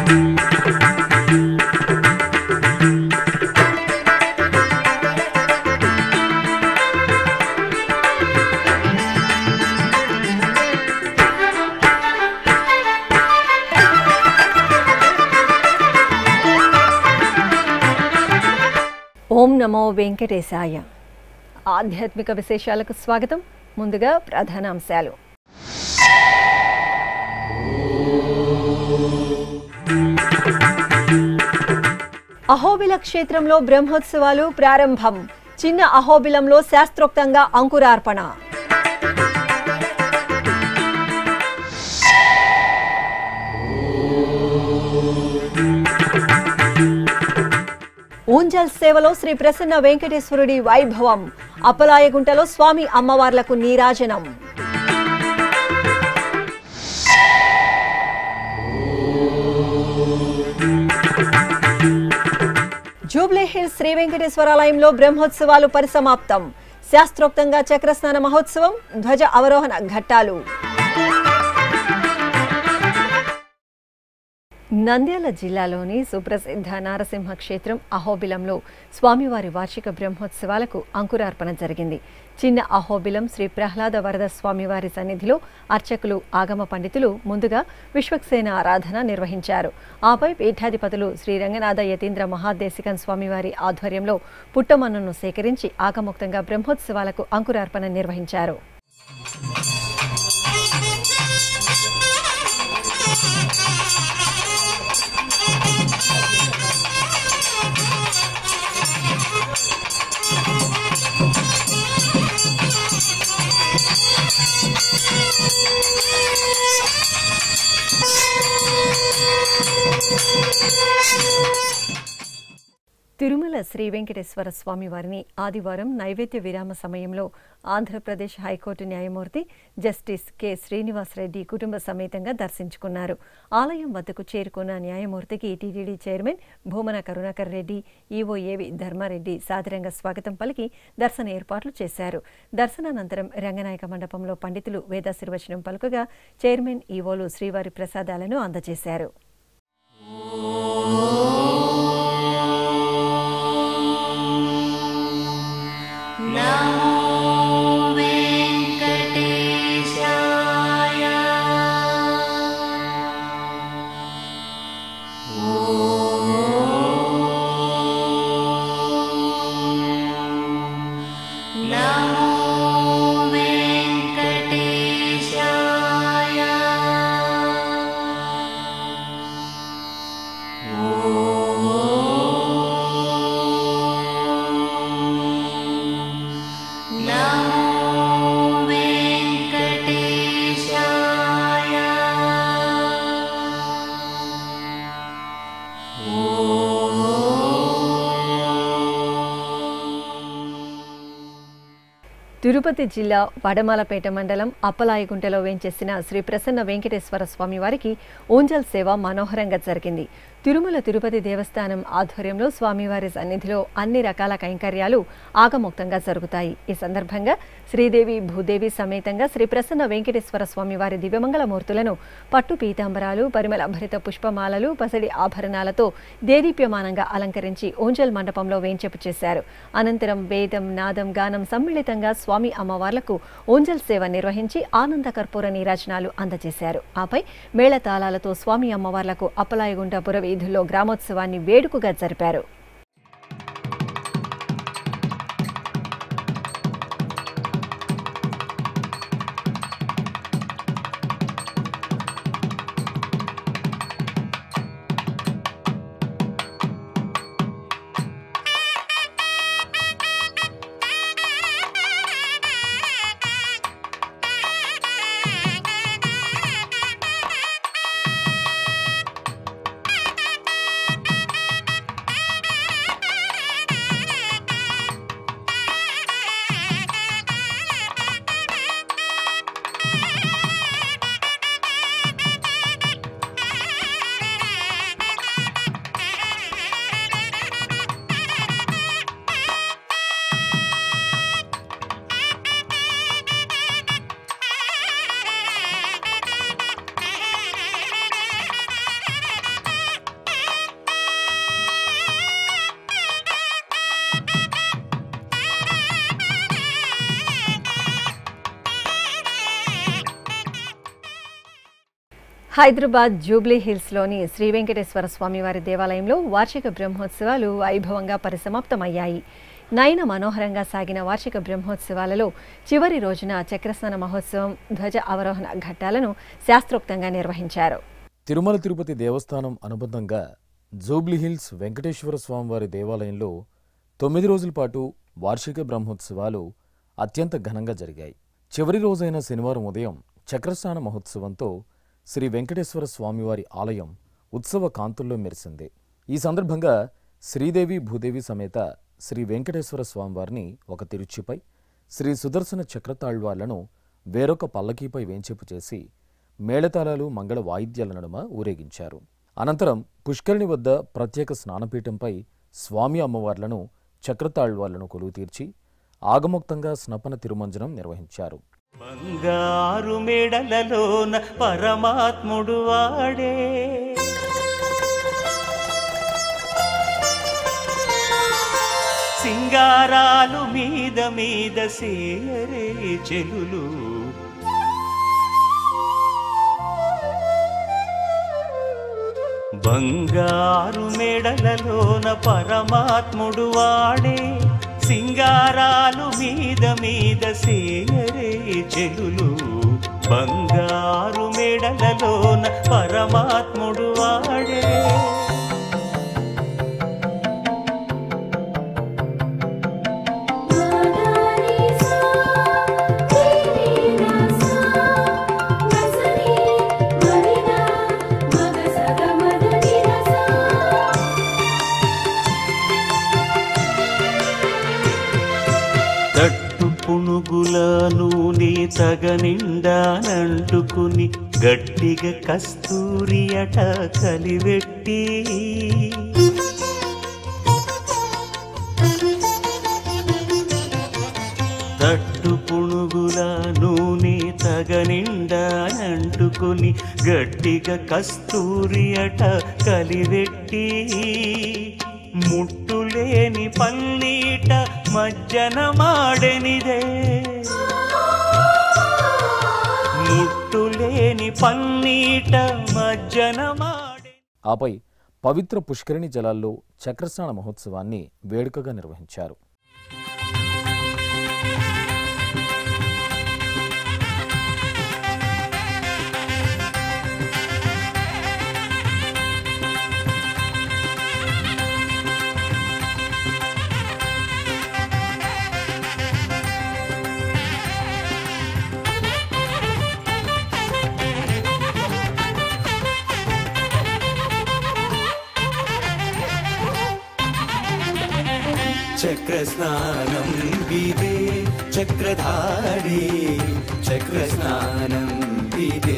ఓం నమో వెంకటేశాయ ఆధ్యాత్మిక విశేషాలకు స్వాగతం ముందుగా ప్రధానాంశాలు అహోబిల క్షేత్రంలో బ్రహ్మోత్సవాలు ప్రారంభం చిన్న అహోబిలంలో శాస్త్రోక్తంగా అంకురార్పణ ఊంజల్ సేవలో శ్రీ ప్రసన్న వెంకటేశ్వరుడి వైభవం అప్పలాయగుంటలో స్వామి అమ్మవార్లకు నీరాజనం జూబ్లీ హిల్స్ శ్రీ వెంకటేశ్వరాలయంలో బ్రహ్మోత్సవాలు పరిసమాప్తం శాస్త్రోక్తంగా చక్రస్నాన మహోత్సవం ధ్వజ అవరోహణ ఘట్టాలు నంద్యాల జిల్లాలోని సుప్రసిద్ధ నారసింహ క్షేత్రం అహోబిలంలో స్వామివారి వార్షిక బ్రహ్మోత్సవాలకు అంకురార్పణ జరిగింది చిన్న అహోబిలం శ్రీ ప్రహ్లాద వరద స్వామివారి సన్నిధిలో అర్చకులు ఆగమ పండితులు ముందుగా విశ్వక్సేన ఆరాధన నిర్వహించారు ఆపై పీఠాధిపతులు శ్రీ రంగనాథ యతీంద్ర మహాదేశికన్ స్వామివారి ఆధ్వర్యంలో పుట్టమన్నును సేకరించి ఆగముక్తంగా బ్రహ్మోత్సవాలకు అంకురార్పణ నిర్వహించారు తిరుమల శ్రీ వెంకటేశ్వర స్వామి వారిని ఆదివారం నైవేద్య విరామ సమయంలో ఆంధ్రప్రదేశ్ హైకోర్టు న్యాయమూర్తి జస్టిస్ కె శ్రీనివాస్ రెడ్డి కుటుంబ సమేతంగా దర్శించుకున్నారు ఆలయం వద్దకు చేరుకున్న న్యాయమూర్తికి TTD chairman Bhumana Karunakar Reddy EO ఏవి ధర్మారెడ్డి సాదరంగా స్వాగతం పలికి దర్శన ఏర్పాట్లు చేశారు దర్శనానంతరం రంగనాయక మండపంలో పండితులు వేదాశీర్వచనం పలుకగా చైర్మన్ ఈవోలు శ్రీవారి ప్రసాదాలను అందజేశారు తిరుపతి జిల్లా వడమాలపేట మండలం అప్పలాయగుంటలో వేంచేసిన శ్రీ ప్రసన్న వెంకటేశ్వర స్వామి వారికి ఊంజల్ సేవ మనోహరంగా జరిగింది తిరుమల తిరుపతి దేవస్థానం ఆధ్వర్యంలో స్వామివారి సన్నిధిలో అన్ని రకాల కైంకర్యాలు ఆగముక్తంగా జరుగుతాయి ఈ సందర్భంగా శ్రీదేవి భూదేవి సమేతంగా శ్రీ ప్రసన్న వెంకటేశ్వర స్వామి వారి దివ్యమంగళ మూర్తులను పట్టు పీతాంబరాలు పరిమళ భరిత పుష్పమాలలు పసడి ఆభరణాలతో దేదీప్యమానంగా అలంకరించి ఓంజల్ మండపంలో వేంచెపు చేశారు అనంతరం వేదం నాదం గానం సమ్మిళితంగా స్వామి అమ్మవార్లకు ఓంజల్ సేవ నిర్వహించి ఆనంద కర్పూర నీరాజనాలు అందజేశారు ఆపై మేళతాళాలతో స్వామి అమ్మవార్లకు అప్పలాయగుంటపుర వీధుల్లో గ్రామోత్సవాన్ని వేడుకగా జరిపారు హైదరాబాద్ జూబ్లీ హిల్స్లోని శ్రీ వెంకటేశ్వర స్వామివారి దేవాలయంలో వార్షిక బ్రహ్మోత్సవాలు వైభవంగా పరిసమాప్తమయ్యాయి నయన మనోహరంగా సాగిన వార్షిక బ్రహ్మోత్సవాలలో చివరి రోజున చక్రస్నాన మహోత్సవం ధ్వజ అవరోహణ ఘట్టాలను శాస్త్రోక్తంగా నిర్వహించారు తిరుమల తిరుపతి దేవస్థానం అనుబంధంగా జూబ్లీహిల్స్ వెంకటేశ్వర స్వామివారి దేవాలయంలో తొమ్మిది రోజుల పాటు వార్షిక బ్రహ్మోత్సవాలు అత్యంత ఘనంగా జరిగాయి చివరి రోజైన శనివారం ఉదయం చక్రస్నాన మహోత్సవంతో శ్రీ వెంకటేశ్వర స్వామివారి ఆలయం ఉత్సవ కాంతుల్లో మెరిసింది ఈ సందర్భంగా శ్రీదేవి భూదేవి సమేత శ్రీ వెంకటేశ్వర స్వామివారిని ఒక తిరుచిపై శ్రీ సుదర్శన చక్రతాళ్వార్లను వేరొక పల్లకీపై వేంచేపు చేసి మేళతాళాలు మంగళ వాయిద్యాల నడుమ ఊరేగించారు అనంతరం పుష్కరిణి వద్ద ప్రత్యేక స్నానపీఠంపై స్వామి అమ్మవార్లను చక్రతాళ్వార్లను కొలువు తీర్చి ఆగమోక్తంగా స్నపన తిరుమంజనం నిర్వహించారు బంగారు మెడలలోన పరమాత్ముడు వాడే సింగారాలు మీద మీద సేయరే చెలులు బంగారు మెడలలోన పరమాత్ముడు వాడే సింగారాలు మీద మీద సేయరే చెలులు బంగారు మెడలలోన పరమాత్ముడు వాడే మదనిసా తిరినాసా మసని మరినా మగసగ మదనిరసా తట్టు పుణుగుల నూనె తగనిండానంటుకుని గట్టిగా కస్తూరి అట కలివెట్టి తట్టు పుణుగుల నూనె తగనిండానంటుకుని గట్టిగా కస్తూరి అట కలివెట్టి ముట్టులేని పల్లీట మజ్జన మాడెనిదే ముట్టులేని పల్లీట మజ్జన మాడె ఆపై పవిత్ర పుష్కరిణి జలాల్లో చక్రస్నాన మహోత్సవాన్ని వేడుకగా నిర్వహించారు చక్రస్నానం విదే చక్రధారి చక్రస్నానం విదే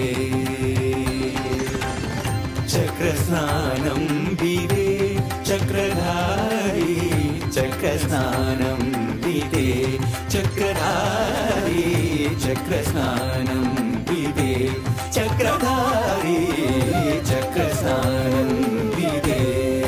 చక్రస్నానం విదే చక్రధారి చక్రస్నానం విదే చక్రధారి చక్రస్నానం విదే చక్రధారి చక్రస్నానం విదే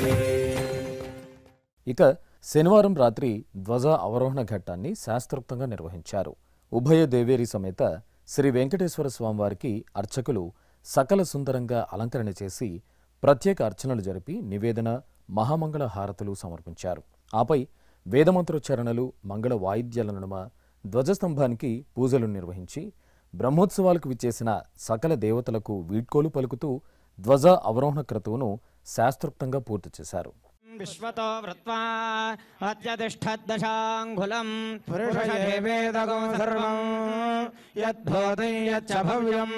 ఇక శనివారం రాత్రి ధ్వజ అవరోహణ ఘట్టాన్ని శాస్త్రోక్తంగా నిర్వహించారు ఉభయ దేవేరి సమేత శ్రీ వెంకటేశ్వర స్వామివారికి అర్చకులు సకల సుందరంగా అలంకరణ చేసి ప్రత్యేక అర్చనలు జరిపి నివేదన మహామంగళ హారతులు సమర్పించారు ఆపై వేదమంత్రోచ్చారణలు మంగళ వాయిద్యాల నడుమ ధ్వజస్తంభానికి పూజలు నిర్వహించి బ్రహ్మోత్సవాలకు విచ్చేసిన సకల దేవతలకు వీడ్కోలు పలుకుతూ ధ్వజ అవరోహణ క్రతువును శాస్త్రోక్తంగా పూర్తి చేశారు విశ్వతో వృత్వా అత్యతిష్టద్దశాంగులం పురుషయేవేదగం సర్వం యద్భూతం యచ్చ భవ్యం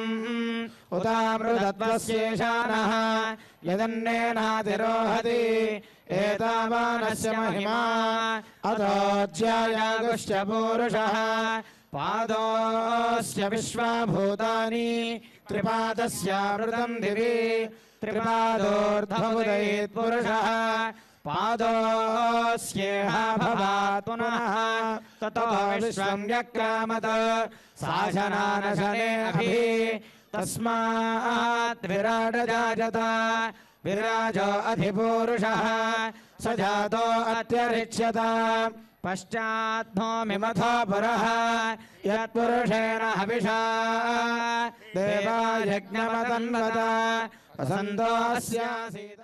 ఉతామృతత్వస్యేషానః యదన్నేనాతిరోహతి ఏతావానస్య మహిమా అతోజ్యాయాగుశ్చ పూరుషः పాదోస్య విశ్వభూతాని త్రిపాదస్యామృతం దివి త్రిపాదోర్ధముదయేత్ పురుషः పాదోస్యేహ భవాత్ పునః తతో విశ్వం వ్యక్రామత్ శాసనానశనే అభి తస్మాత్ విరాట జాజత విరాజో అధిపూరుషः స జాతో అత్యరిచ్యత पश्चात्नो मिमथो पुरः यत्पुरुषेण हविषा देवायज्ञमतन्वत वसन्तोऽस्यासीत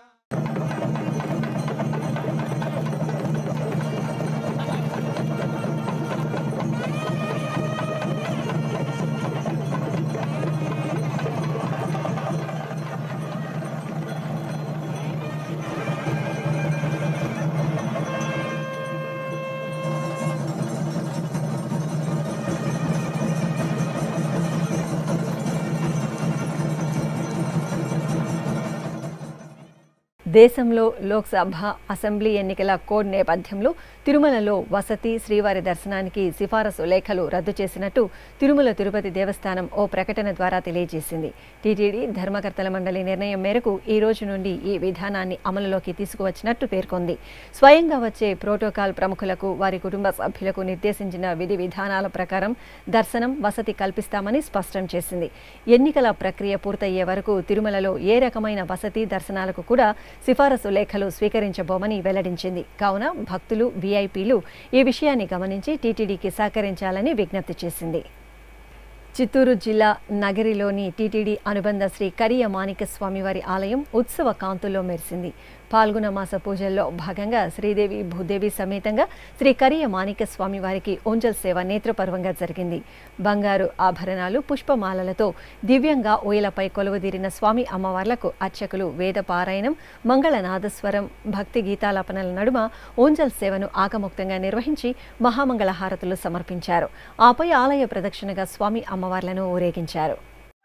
దేశంలో లోక్సభ అసెంబ్లీ ఎన్నికల కోడ్ నేపథ్యంలో తిరుమలలో వసతి శ్రీవారి దర్శనానికి సిఫారసు లేఖలు రద్దు చేసినట్టు తిరుమల తిరుపతి దేవస్థానం ఓ ప్రకటన ద్వారా తెలియజేసింది టీటీడీ ధర్మకర్తల మండలి నిర్ణయం మేరకు ఈ రోజు నుండి ఈ విధానాన్ని అమలులోకి తీసుకువచ్చినట్టు పేర్కొంది స్వయంగా వచ్చే ప్రోటోకాల్ ప్రముఖులకు వారి కుటుంబ సభ్యులకు నిర్దేశించిన విధి విధానాల ప్రకారం దర్శనం వసతి కల్పిస్తామని స్పష్టం చేసింది ఎన్నికల ప్రక్రియ పూర్తయ్యే వరకు తిరుమలలో ఏ రకమైన వసతి దర్శనాలకు కూడా సిఫారసు లేఖలు స్వీకరించబోమని వెల్లడించింది కావున భక్తులు వీఐపీలు ఈ విషయాన్ని గమనించి టీటీడీకి సహకరించాలని విజ్ఞప్తి చేసింది చిత్తూరు జిల్లా నగరిలోని టీటీడీ అనుబంధ శ్రీ కరియ మాణిక స్వామివారి ఆలయం ఉత్సవ కాంతుల్లో మెరిసింది పాల్గొన మాస పూజల్లో భాగంగా శ్రీదేవి భూదేవి సమేతంగా శ్రీ కరియ మాణిక స్వామివారికి ఓంజల్ సేవ నేత్రపర్వంగా జరిగింది బంగారు ఆభరణాలు పుష్పమాలలతో దివ్యంగా ఊయలపై కొలువుదీరిన స్వామి అమ్మవార్లకు అర్చకులు వేద పారాయణం మంగళనాదస్వరం భక్తి గీతాలాపనల నడుమ ఓంజల్ సేవను ఆకముక్తంగా నిర్వహించి మహామంగళ హారతులు సమర్పించారు ఆపై ఆలయ ప్రదక్షిణగా స్వామి అమ్మవార్లను ఊరేగించారు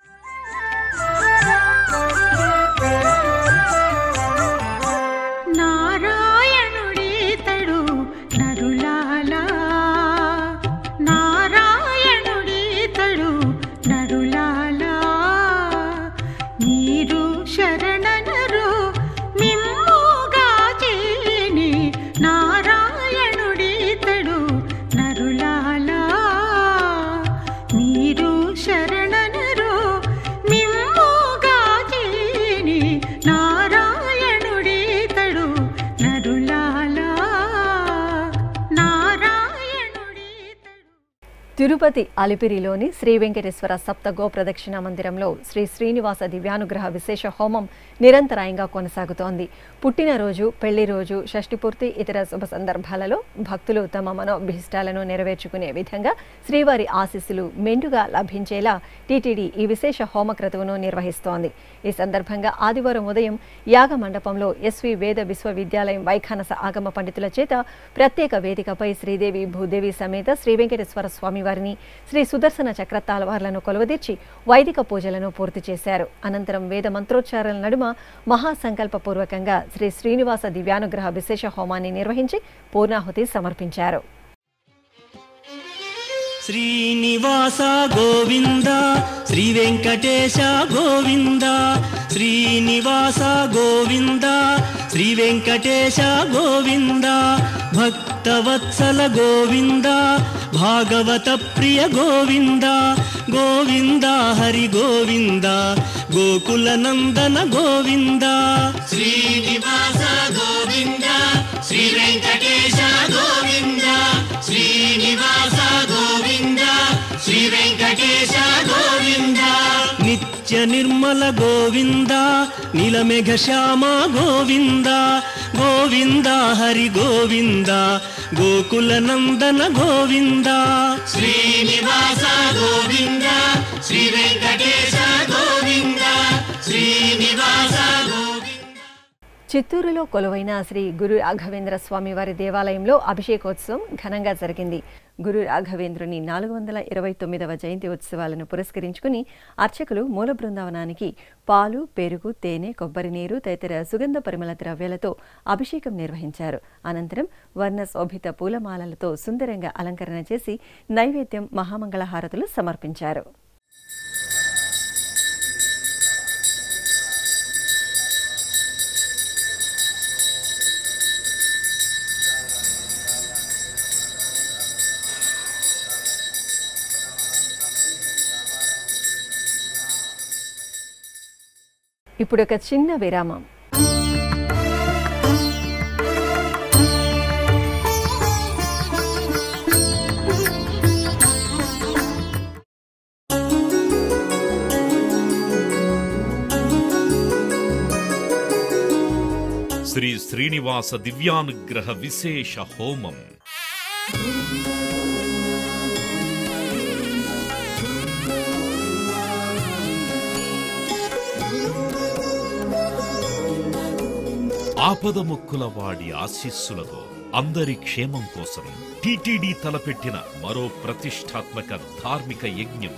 నారాయణుడీతడు నరులాలా నారాయణుడీతడు నరులాలా మీరు శరణనరు మిమ్ముగా చేని నారాయణుడీతడు నరులాలా మీరు శరణనరు మిమ్ముగా చేని నారాయణుడీతడు నరులాలా నారాయణుడీతడు తిరుపతి అలిపిరిలోని శ్రీ వెంకటేశ్వర సప్త గో ప్రదక్షిణ మందిరంలో శ్రీ శ్రీనివాస దివ్యానుగ్రహ విశేష హోమం నిరంతరాయంగా కొనసాగుతోంది పుట్టినరోజు పెళ్లి రోజు షష్ఠి పూర్తి ఇతర శుభ సందర్భాలలో భక్తులు తమ మనోభీష్టాలను నెరవేర్చుకునే విధంగా శ్రీవారి ఆశీస్సులు మెండుగా లభించేలా టీటీడీ ఈ విశేష హోమ క్రతువును నిర్వహిస్తోంది ఈ సందర్భంగా ఆదివారం ఉదయం యాగ మండపంలో ఎస్వి వేద విశ్వవిద్యాలయం వైఖానస ఆగమ పండితుల చేత ప్రత్యేక వేదికపై శ్రీదేవి భూదేవి సమేత శ్రీ వెంకటేశ్వర స్వామివారిని శ్రీ సుదర్శన చక్రతాళవార్లను కొలువదీర్చి వైదిక పూజలను పూర్తి చేశారు అనంతరం వేద మంత్రోచ్చారాల నడుమ మహాసంకల్పపూర్వకంగా శ్రీ శ్రీనివాస దివ్యానుగ్రహ విశేష హోమాన్ని నిర్వహించి పూర్ణాహుతి సమర్పించారు శ్రీనివాస గోవింద శ్రీ వెంకటేశ గోవింద శ్రీనివాస గోవింద శ్రీ వెంకటేశ గోవింద భక్తవత్సల గోవింద భాగవత ప్రియ గోవింద గోవింద హరి గోవింద గోకుల నందన గోవింద శ్రీనివాస గోవింద శ్రీ వెంకటేశ గోవింద శ్రీనివాస గోవింద శ్రీ వెంకటేశ గోవింద నిత్య నిర్మల గోవింద నీలమేఘ శ్యామ గోవింద గోవింద హరి గోవింద గోకుల నందన గోవింద శ్రీనివాస గోవింద శ్రీ వెంకటేశ గోవింద శ్రీనివాస గోవింద చిత్తూరులో కొలువైన శ్రీ గురు రాఘవేంద్ర స్వామి వారి దేవాలయంలో అభిషేకోత్సవం ఘనంగా జరిగింది గురు రాఘవేంద్రుని నాలుగు వందల ఇరవై తొమ్మిదవ జయంతి ఉత్సవాలను పురస్కరించుకుని అర్చకులు మూల బృందావనానికి పాలు పెరుగు తేనె కొబ్బరి నీరు తదితర సుగంధ పరిమళ ద్రవ్యాలతో అభిషేకం నిర్వహించారు అనంతరం వర్ణ శోభిత పూలమాలలతో సుందరంగా అలంకరణ చేసి నైవేద్యం మహామంగళ హారతులు సమర్పించారు ఇప్పుడు ఒక చిన్న విరామం శ్రీ శ్రీనివాస దివ్యానుగ్రహ విశేష హోమం ఆపదముక్కుల వాడి ఆశీస్సులతో అందరి క్షేమం కోసం టిటిడి తలపెట్టిన మరో ప్రతిష్టాత్మక ధార్మిక యజ్ఞం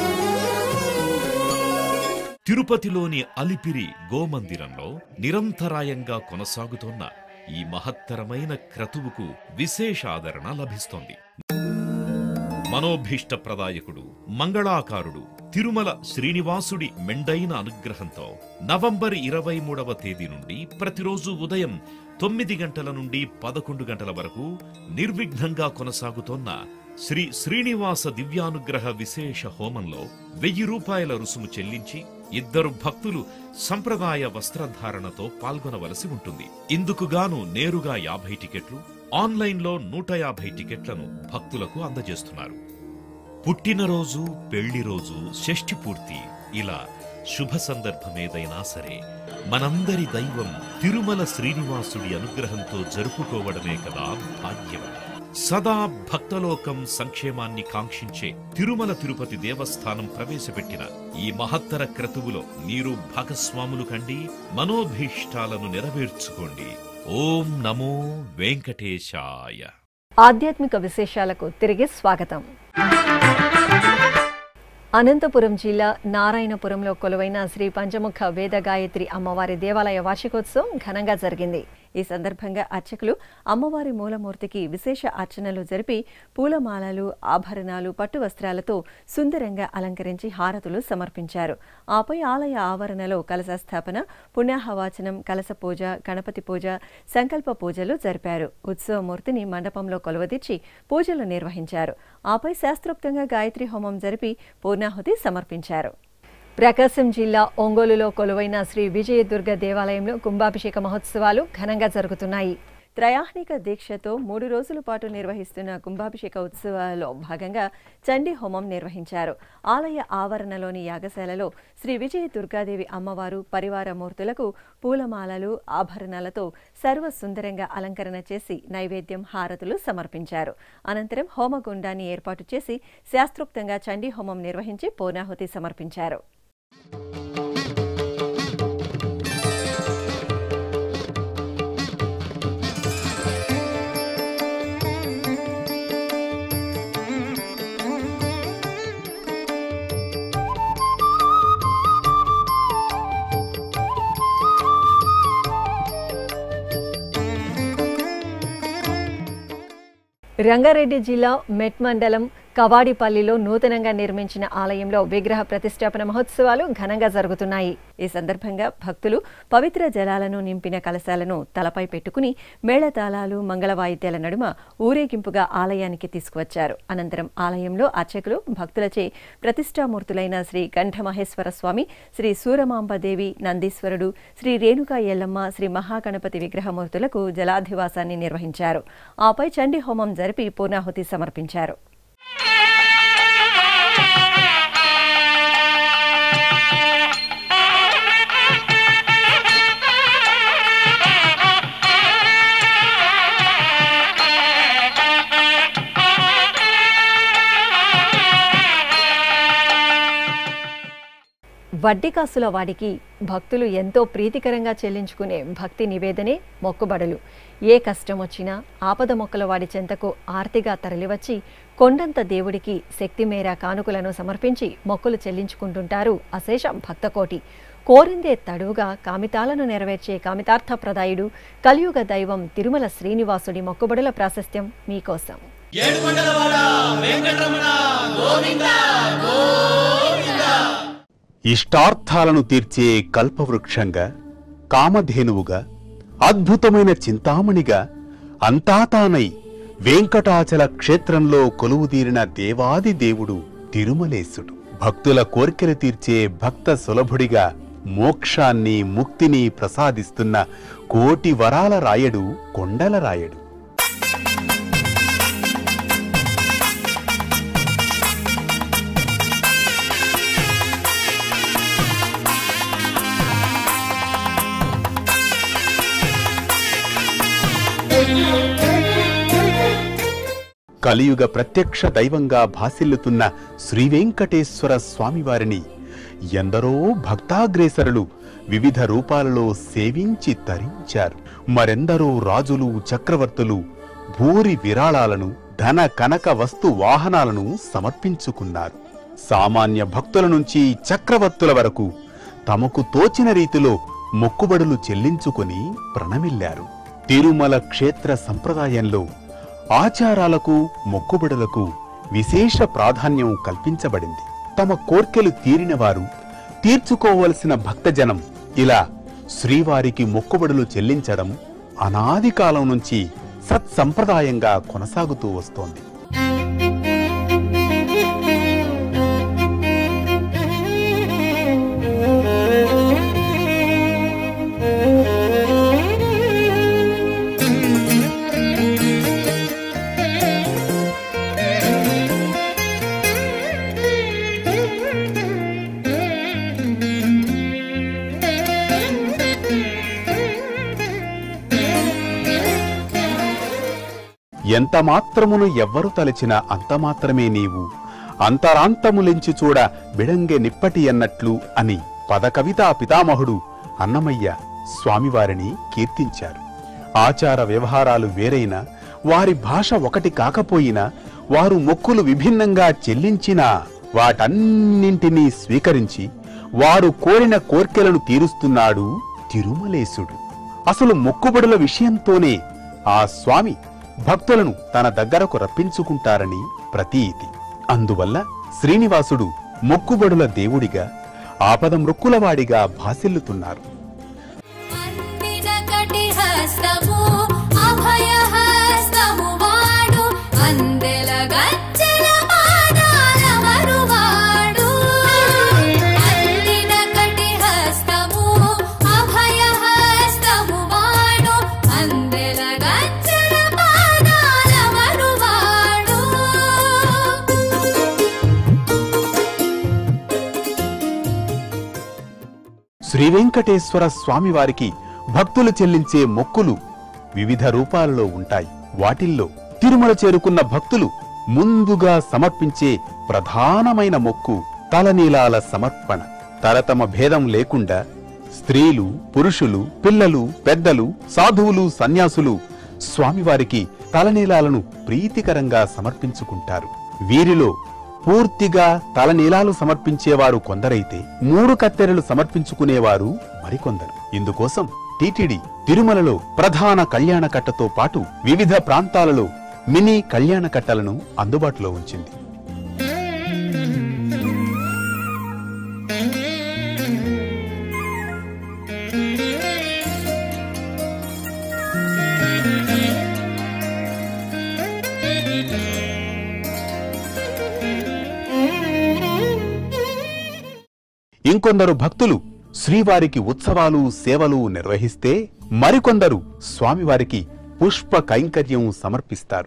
తిరుపతిలోని అలిపిరి గోమందిరంలో నిరంతరాయంగా కొనసాగుతోన్న ఈ మహత్తరమైన క్రతువుకు విశేష ఆదరణ లభిస్తోంది మనోభీష్ట ప్రదాయకుడు మంగళాకారుడు తిరుమల శ్రీనివాసుడి మెండైన అనుగ్రహంతో నవంబర్ ఇరవై మూడవ తేదీ నుండి ప్రతిరోజు ఉదయం తొమ్మిది గంటల నుండి పదకొండు గంటల వరకు నిర్విఘ్నంగా కొనసాగుతోన్న శ్రీ శ్రీనివాస దివ్యానుగ్రహ విశేష హోమంలో వెయ్యి రూపాయల రుసుము చెల్లించి ఇద్దరు భక్తులు సంప్రదాయ వస్త్రధారణతో పాల్గొనవలసి ఉంటుంది ఇందుకుగాను నేరుగా యాభై టికెట్లు ఆన్లైన్లో నూట యాభై టికెట్లను భక్తులకు అందజేస్తున్నారు పుట్టినరోజు పెళ్లి రోజు షష్ఠి పూర్తి ఇలా శుభ సందర్భమేదైనా సరే మనందరి దైవం తిరుమల శ్రీనివాసుడి అనుగ్రహంతో జరుపుకోవడమే కదా భాగ్యం సదా భక్తలోకం సంక్షేమాన్ని కాంక్షించే తిరుమల తిరుపతి దేవస్థానం ప్రవేశపెట్టిన ఈ మహత్తర క్రతువులో మీరు భాగస్వాములు కండి మనోభీష్టాలను నెరవేర్చుకోండి ఓం నమో వెంకటేశాయ ఆధ్యాత్మిక విశేషాలకు తిరిగి స్వాగతం అనంతపురం జిల్లా నారాయణపురంలో కొలువైన శ్రీ పంచముఖ వేద గాయత్రి అమ్మవారి దేవాలయ వార్షికోత్సవం ఘనంగా జరిగింది ఈ సందర్భంగా అర్చకులు అమ్మవారి మూలమూర్తికి విశేష అర్చనలు జరిపి పూలమాలలు ఆభరణాలు పట్టు వస్త్రాలతో సుందరంగా అలంకరించి హారతులు సమర్పించారు ఆపై ఆలయ ఆవరణలో కలశ స్థాపన పుణ్యాహవాచనం కలశ పూజ గణపతి పూజ సంకల్ప పూజలు జరిపారు ఉత్సవమూర్తిని మండపంలో కొలువదీర్చి పూజలు నిర్వహించారు ఆపై శాస్త్రోక్తంగా గాయత్రి హోమం జరిపి పూర్ణాహుతి సమర్పించారు ప్రకాశం జిల్లా ఒంగోలులో కొలువైన శ్రీ విజయదుర్గ దేవాలయంలో కుంభాభిషేక మహోత్సవాలు ఘనంగా జరుగుతున్నాయి త్రయాహ్నిక దీక్షతో మూడు రోజుల పాటు నిర్వహిస్తున్న కుంభాభిషేక ఉత్సవాలలో భాగంగా చండీ హోమం నిర్వహించారు ఆలయ ఆవరణలోని యాగశాలలో శ్రీ విజయ దుర్గాదేవి అమ్మవారు పరివార మూర్తులకు పూలమాలలు ఆభరణాలతో సర్వ సుందరంగా అలంకరణ చేసి నైవేద్యం హారతులు సమర్పించారు అనంతరం హోమగుండాన్ని ఏర్పాటు చేసి శాస్త్రోక్తంగా చండీ హోమం నిర్వహించి పూర్ణాహుతి సమర్పించారు రంగారెడ్డి జిల్లా మెట్ మండలం కవాడిపల్లిలో నూతనంగా నిర్మించిన ఆలయంలో విగ్రహ ప్రతిష్టాపన మహోత్సవాలు ఘనంగా జరుగుతున్నాయి ఈ సందర్భంగా భక్తులు పవిత్ర జలాలను నింపిన కలశాలను తలపై పెట్టుకుని మేళతాళాలు మంగళ వాయిద్యాల నడుమ ఊరేగింపుగా ఆలయానికి తీసుకువచ్చారు అనంతరం ఆలయంలో అర్చకులు భక్తులచే ప్రతిష్టామూర్తులైన శ్రీ కంఠమహేశ్వర స్వామి శ్రీ సూరమాంబదేవి నందీశ్వరుడు శ్రీ రేణుకా ఎల్లమ్మ శ్రీ మహాగణపతి విగ్రహమూర్తులకు జలాధివాసాన్ని నిర్వహించారు ఆపై చండీ హోమం జరిపి పూర్ణాహుతి సమర్పించారు వడ్డీ కాసుల వాడికి భక్తులు ఎంతో ప్రీతికరంగా చెల్లించుకునే భక్తి నివేదనే మొక్కుబడులు ఏ కష్టం వచ్చినా ఆపద మొక్కల వాడి చెంతకు ఆర్తిగా తరలివచ్చి కొండంత దేవుడికి శక్తి మేర కానుకలను సమర్పించి మొక్కులు చెల్లించుకుంటుంటారు అశేష భక్తకోటి కోరిందే తడువుగా కామితాలను నెరవేర్చే కామితార్థ ప్రదాయుడు కలియుగ దైవం తిరుమల శ్రీనివాసుడి మొక్కుబడుల ప్రాశస్త్యం మీకోసం ఇష్టార్థాలను తీర్చే కల్పవృక్షంగా కామధేనువుగా అద్భుతమైన చింతామణిగా అంతా తానై వెంకటాచల క్షేత్రంలో కొలువుదీరిన దేవాది దేవుడు తిరుమలేశుడు భక్తుల కోర్కెలు తీర్చే భక్త సులభుడిగా మోక్షాన్ని ముక్తిని ప్రసాదిస్తున్న కోటి వరాల రాయడు కొండల రాయడు కలియుగ ప్రత్యక్ష దైవంగా భాసిల్లుతున్న శ్రీవెంకటేశ్వర స్వామివారిని ఎందరో భక్తాగ్రేసరులు వివిధ రూపాలలో సేవించి తరించారు మరెందరో రాజులు చక్రవర్తులు భూరి విరాళాలను ధన కనక వస్తు వాహనాలను సమర్పించుకున్నారు సామాన్య భక్తుల నుంచి చక్రవర్తుల వరకు తమకు తోచిన రీతిలో మొక్కుబడులు చెల్లించుకుని ప్రణమిల్లారు తిరుమల క్షేత్ర సంప్రదాయంలో ఆచారాలకు మొక్కుబడులకు విశేష ప్రాధాన్యం కల్పించబడింది తమ కోర్కెలు తీరినవారు తీర్చుకోవలసిన భక్తజనం ఇలా శ్రీవారికి మొక్కుబడులు చెల్లించడం అనాది కాలం నుంచి సత్సంప్రదాయంగా కొనసాగుతూ వస్తోంది ఎంత మాత్రమును ఎవ్వరు తలచిన అంత మాత్రమే నీవు అంతరాంతములించి చూడ బిడంగె నిప్పటి అన్నట్లు అని పదకవితా పితామహుడు అన్నమయ్య స్వామివారిని కీర్తించారు ఆచార వ్యవహారాలు వేరైనా వారి భాష ఒకటి కాకపోయినా వారు మొక్కులు విభిన్నంగా చెల్లించినా వాటన్నింటినీ స్వీకరించి వారు కోరిన కోర్కెలను తీరుస్తున్నాడు తిరుమలేశుడు అసలు మొక్కుబడుల విషయంతోనే ఆ స్వామి భక్తులను తన దగ్గరకు రప్పించుకుంటారని ప్రతీతి అందువల్ల శ్రీనివాసుడు మొక్కుబడుల దేవుడిగా ఆపద మృక్కులవాడిగా భాసిల్లుతున్నారు అందినకటి హస్తము అభయహస్తము వాడు అందెల గజ్జల పాదాల మరువాడు అందినకటి హస్తము అభయహస్తము వాడు అందెల గజ్జల పాదాల మరువాడు శ్రీ వెంకటేశ్వర స్వామివారికి భక్తులు చెల్లించే మొక్కులు వివిధ రూపాలలో ఉంటాయి వాటిల్లో తిరుమల చేరుకున్న భక్తులు ముందుగా సమర్పించే ప్రధానమైన మొక్కు తలనీలాల సమర్పణ తరతమ భేదం లేకుండా స్త్రీలు పురుషులు పిల్లలు పెద్దలు సాధువులు సన్యాసులు స్వామివారికి తలనీలాలను ప్రీతికరంగా సమర్పించుకుంటారు వీరిలో పూర్తిగా తలనీలాలు సమర్పించేవారు కొందరైతే మూడు కత్తెరలు సమర్పించుకునేవారు మరికొందరు ఇందుకోసం టిటిడి తిరుమలలో ప్రధాన కళ్యాణ కట్టతో పాటు వివిధ ప్రాంతాలలో మినీ కళ్యాణ కట్టలను అందుబాటులో ఉంచింది ఇంకొందరు భక్తులు శ్రీవారికి ఉత్సవాలు సేవలు నిర్వహిస్తే మరికొందరు స్వామివారికి పుష్ప కైంకర్యం సమర్పిస్తారు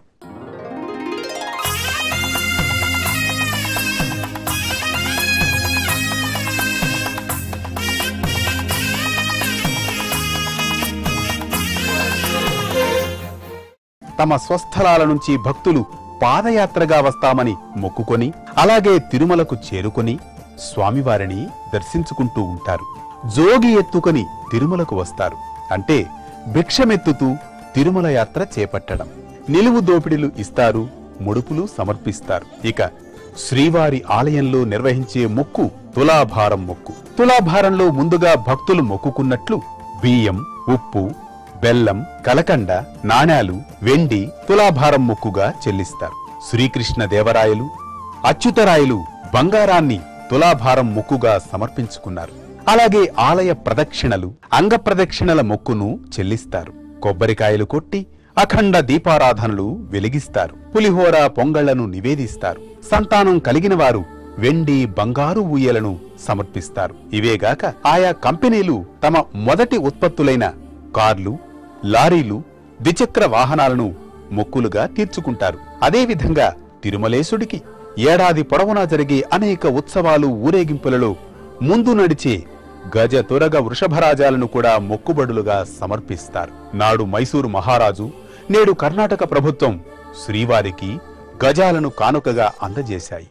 తమ స్వస్థలాల నుంచి భక్తులు పాదయాత్రగా వస్తామని మొక్కుకొని అలాగే తిరుమలకు చేరుకొని స్వామివారిని దర్శించుకుంటూ ఉంటారు జోగి ఎత్తుకొని తిరుమలకు వస్తారు అంటే భిక్షమెత్తుతూ తిరుమల యాత్ర చేపట్టడం నిలువు దోపిడీలు ఇస్తారు ముడుపులు సమర్పిస్తారు ఇక శ్రీవారి ఆలయంలో నిర్వహించే మొక్కు తులాభారం మొక్కు తులాభారంలో ముందుగా భక్తులు మొక్కుకున్నట్లు బియ్యం ఉప్పు బెల్లం కలకండ నాణేలు వెండి తులాభారం మొక్కుగా చెల్లిస్తారు శ్రీకృష్ణ దేవరాయలు అచ్యుతరాయలు బంగారాన్ని తులాభారం మొక్కుగా సమర్పించుకున్నారు అలాగే ఆలయ ప్రదక్షిణలు అంగ ప్రదక్షిణల మొక్కును చెల్లిస్తారు కొబ్బరికాయలు కొట్టి అఖండ దీపారాధనలు వెలిగిస్తారు పులిహోర పొంగళ్లను నివేదిస్తారు సంతానం కలిగిన వారు వెండి బంగారు ఊయలను సమర్పిస్తారు ఇవేగాక ఆయా కంపెనీలు తమ మొదటి ఉత్పత్తులైన కార్లు లారీలు ద్విచక్ర వాహనాలను మొక్కులుగా తీర్చుకుంటారు అదేవిధంగా తిరుమలేశుడికి ఏడాది పొడవునా జరిగే అనేక ఉత్సవాలు ఊరేగింపులలో ముందు నడిచే గజ తురగ వృషభరాజాలను కూడా మొక్కుబడులుగా సమర్పిస్తారు నాడు మైసూరు మహారాజు నేడు కర్ణాటక ప్రభుత్వం శ్రీవారికి గజాలను కానుకగా అందజేశాయి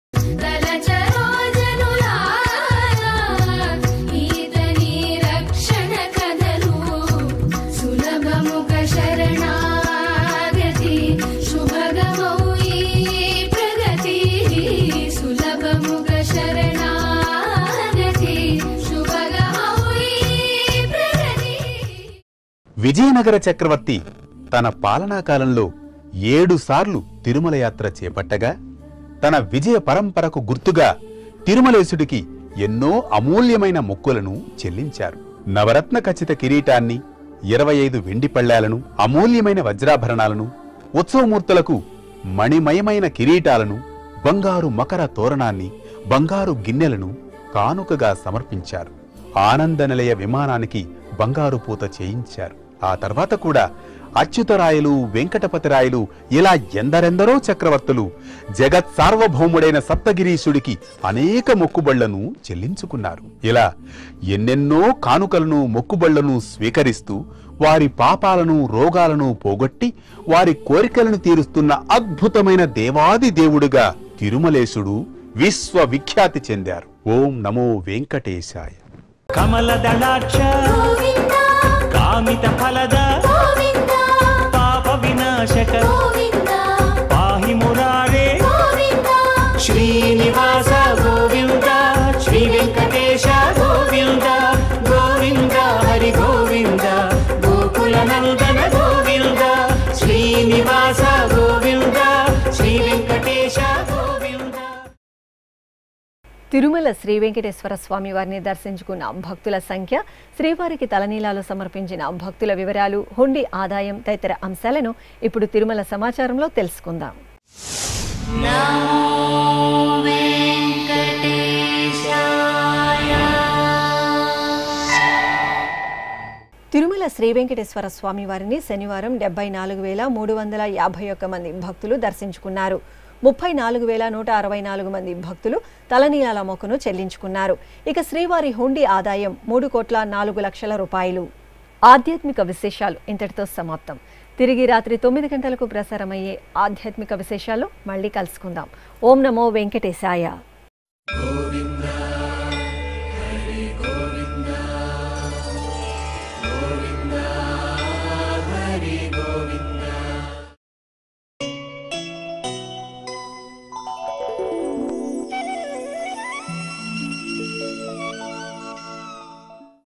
ఈతని రక్షణ కథలు సులభముఖ శరణాగతి శుభగమౌ ఈ ప్రగతి సులభముఖ శరణాగతి శుభగమౌ ఈ ప్రగతి విజయనగర చక్రవర్తి తన పాలనా కాలంలో ఏడు సార్లు తిరుమల యాత్ర చేపట్టగా తన విజయ పరంపరకు గుర్తుగా తిరుమలేశుడికి ఎన్నో అమూల్యమైన మొక్కులను చెల్లించారు నవరత్న ఖచ్చిత కిరీటాన్ని ఇరవై ఐదు వెండి పళ్ళాలను అమూల్యమైన వజ్రాభరణాలను ఉత్సవమూర్తులకు మణిమయమైన కిరీటాలను బంగారు మకర తోరణాన్ని బంగారు గిన్నెలను కానుకగా సమర్పించారు ఆనంద నిలయ విమానానికి బంగారు పూత చేయించారు ఆ తర్వాత కూడా అచ్యుతరాయలు వెంకటపతిరాయలు ఇలా ఎందరెందరో చక్రవర్తులు జగత్ సార్వభౌముడైన సప్తగిరీశుడికి అనేక మొక్కుబళ్లను చెల్లించుకున్నారు ఇలా ఎన్నెన్నో కానుకలను మొక్కుబళ్లను స్వీకరిస్తూ వారి పాపాలను రోగాలను పోగొట్టి వారి కోరికలను తీరుస్తున్న అద్భుతమైన దేవాది దేవుడుగా తిరుమలేశుడు విశ్వవిఖ్యాతి చెందారు ఓం నమో వెంకటేశాయ కమలదళాక్ష గోవిందా కామిత ఫలద గోవిందా పాప వినాశక గోవిందా పాహి మురారే గోవిందా శ్రీనివాస గోవింద శ్రీ వెంకటేశ గోవింద గోవింద హరి గోవింద గోకుల నందన గోవింద శ్రీనివాస గోవింద శ్రీ వెంకటేశ గోవింద తిరుమల శ్రీ వెంకటేశ్వర స్వామి వారిని దర్శించుకున్న భక్తుల సంఖ్య శ్రీవారికి తలనీలాలు సమర్పించిన భక్తుల వివరాలు హుండీ ఆదాయం తదితర అంశాలను ఇప్పుడు తిరుమల సమాచారంలో తెలుసుకుందాం తిరుమల శ్రీ వెంకటేశ్వర స్వామి వారిని శనివారం డెబ్బై నాలుగు వేల మూడు వందల యాభై ఒక్క మంది భక్తులు దర్శించుకున్నారు ముప్పై నాలుగు వేల నూట అరవై నాలుగు మంది భక్తులు తలనీలాల మొక్కును చెల్లించుకున్నారు ఇక శ్రీవారి హుండీ ఆదాయం మూడు కోట్ల నాలుగు లక్షల రూపాయలు ఆధ్యాత్మిక విశేషాలు ఇంతటితో సమాప్తం తిరిగి రాత్రి తొమ్మిది గంటలకు ప్రసారమయ్యే ఆధ్యాత్మిక విశేషాలు మళ్ళీ కలుసుకుందాం ఓం నమో వెంకటేశాయ గోవింద